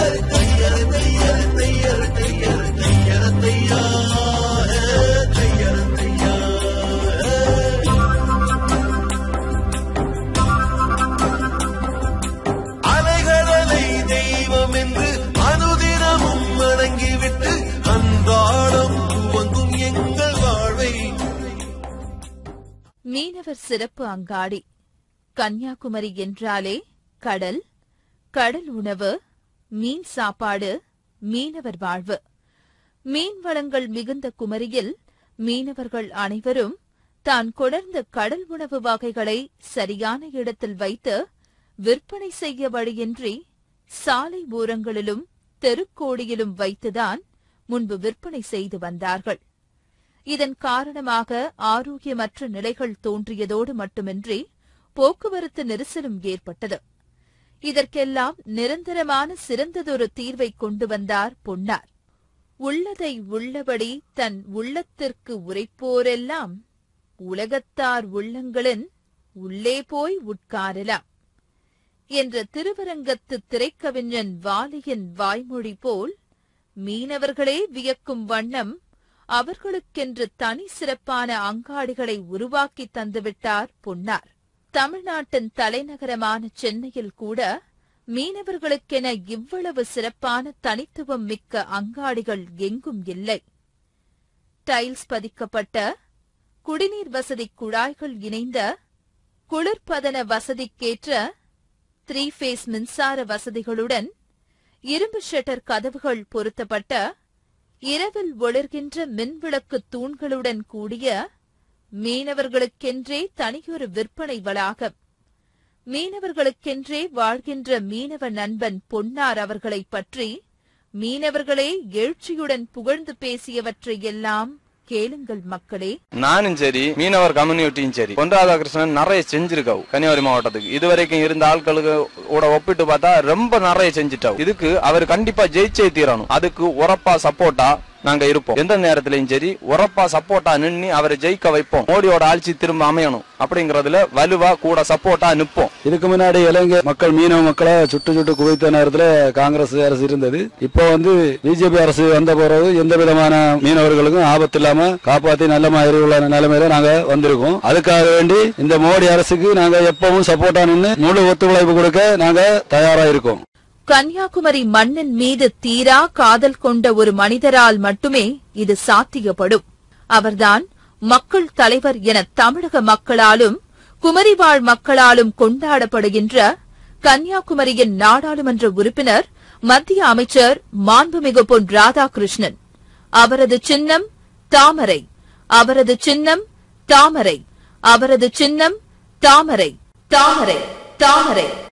அலைகடலை தெய்வம் என்று அனுதினமும் வணங்கிவிட்டு அன்றாடம் துவங்கும் எங்கள் வாழ்வை மீனவர் சிறப்பு அங்காடி கன்னியாகுமரி என்றாலே கடல் கடல் உணவு மீன் சாப்பாடு மீனவர் வாழ்வு மீன் வளங்கள் மிகுந்த குமரியில் மீனவர்கள் அனைவரும் தான் கொணர்ந்த கடல் உணவு வகைகளை சரியான இடத்தில் வைத்து விற்பனை செய்ய வழியின்றி சாலை ஓரங்களிலும் தெருக்கோடியிலும் வைத்துதான் முன்பு விற்பனை செய்து வந்தார்கள் இதன் காரணமாக ஆரோக்கியமற்ற நிலைகள் தோன்றியதோடு மட்டுமின்றி போக்குவரத்து நெரிசலும் ஏற்பட்டது இதற்கெல்லாம் நிரந்தரமான சிறந்ததொரு தீர்வை கொண்டு வந்தார் பொன்னார் உள்ளதை உள்ளபடி தன் உள்ளத்திற்கு உரைப்போரெல்லாம் உலகத்தார் உள்ளங்களின் உள்ளே போய் உட்காரலாம் என்ற திருவரங்கத்து திரைக்கவிஞன் வாலியின் வாய்மொழி போல் மீனவர்களே வியக்கும் வண்ணம் அவர்களுக்கென்று தனி சிறப்பான அங்காடிகளை உருவாக்கி தந்துவிட்டார் பொன்னார் தமிழ்நாட்டின் தலைநகரமான சென்னையில் கூட மீனவர்களுக்கென இவ்வளவு சிறப்பான தனித்துவம் மிக்க அங்காடிகள் எங்கும் இல்லை டைல்ஸ் பதிக்கப்பட்ட குடிநீர் வசதி குழாய்கள் இணைந்த குளிர்பதன வசதிக்கேற்ற த்ரீ ஃபேஸ் மின்சார வசதிகளுடன் இரும்பு ஷட்டர் கதவுகள் பொருத்தப்பட்ட இரவில் ஒளிர்கின்ற மின்விளக்கு தூண்களுடன் கூடிய மீனவர்களுக்கென்றே தனியொரு விற்பனை வளாகம் மீனவர்களுக்கென்றே வாழ்கின்ற மீனவ நண்பன் பொன்னார் அவர்களைப் பற்றி மீனவர்களே எழுச்சியுடன் புகழ்ந்து பேசியவற்றை எல்லாம் கேளுங்கள் மக்களே நானும் சரி மீனவர் கம்யூனிட்டியும் சரி பொன் ராதாகிருஷ்ணன் நிறைய செஞ்சிருக்காவு கன்னியாகுமரி மாவட்டத்துக்கு இது வரைக்கும் இருந்த ஆட்களுக்கு கூட ஒப்பிட்டு பார்த்தா ரொம்ப நிறைய செஞ்சுட்டாவு இதுக்கு அவர் கண்டிப்பா ஜெயிச்சே தீரணும் அதுக்கு உரப்பா சப்போர்ட்டா நாங்க இருப்போம் எந்த நேரத்திலயும் சரி உரப்பா சப்போர்ட்டா நின்னு அவரை ஜெயிக்க வைப்போம் மோடியோட ஆட்சி திரும்ப அமையணும் அப்படிங்கறதுல வலுவா கூட சப்போர்ட்டா நிப்போம் இதுக்கு முன்னாடி இலங்கை மக்கள் மீனவ மக்களை சுட்டு சுட்டு குவித்த நேரத்துல காங்கிரஸ் அரசு இருந்தது இப்போ வந்து பிஜேபி அரசு வந்த பிறகு எந்த விதமான மீனவர்களுக்கும் ஆபத்து இல்லாம காப்பாத்தி நல்ல மாதிரி உள்ள நிலைமையில நாங்க வந்திருக்கோம் அதுக்காக வேண்டி இந்த மோடி அரசுக்கு நாங்க எப்பவும் சப்போர்ட்டா நின்று முழு ஒத்துழைப்பு கொடுக்க நாங்க தயாரா இருக்கோம் கன்னியாகுமரி மண்ணின் மீது தீரா காதல் கொண்ட ஒரு மனிதரால் மட்டுமே இது சாத்தியப்படும் அவர்தான் மக்கள் தலைவர் என தமிழக மக்களாலும் குமரிவாழ் மக்களாலும் கொண்டாடப்படுகின்ற கன்னியாகுமரியின் நாடாளுமன்ற உறுப்பினர் மத்திய அமைச்சர் மாண்புமிகு பொன் ராதாகிருஷ்ணன் அவரது சின்னம் தாமரை அவரது சின்னம் தாமரை அவரது சின்னம் தாமரை தாமரை தாமரை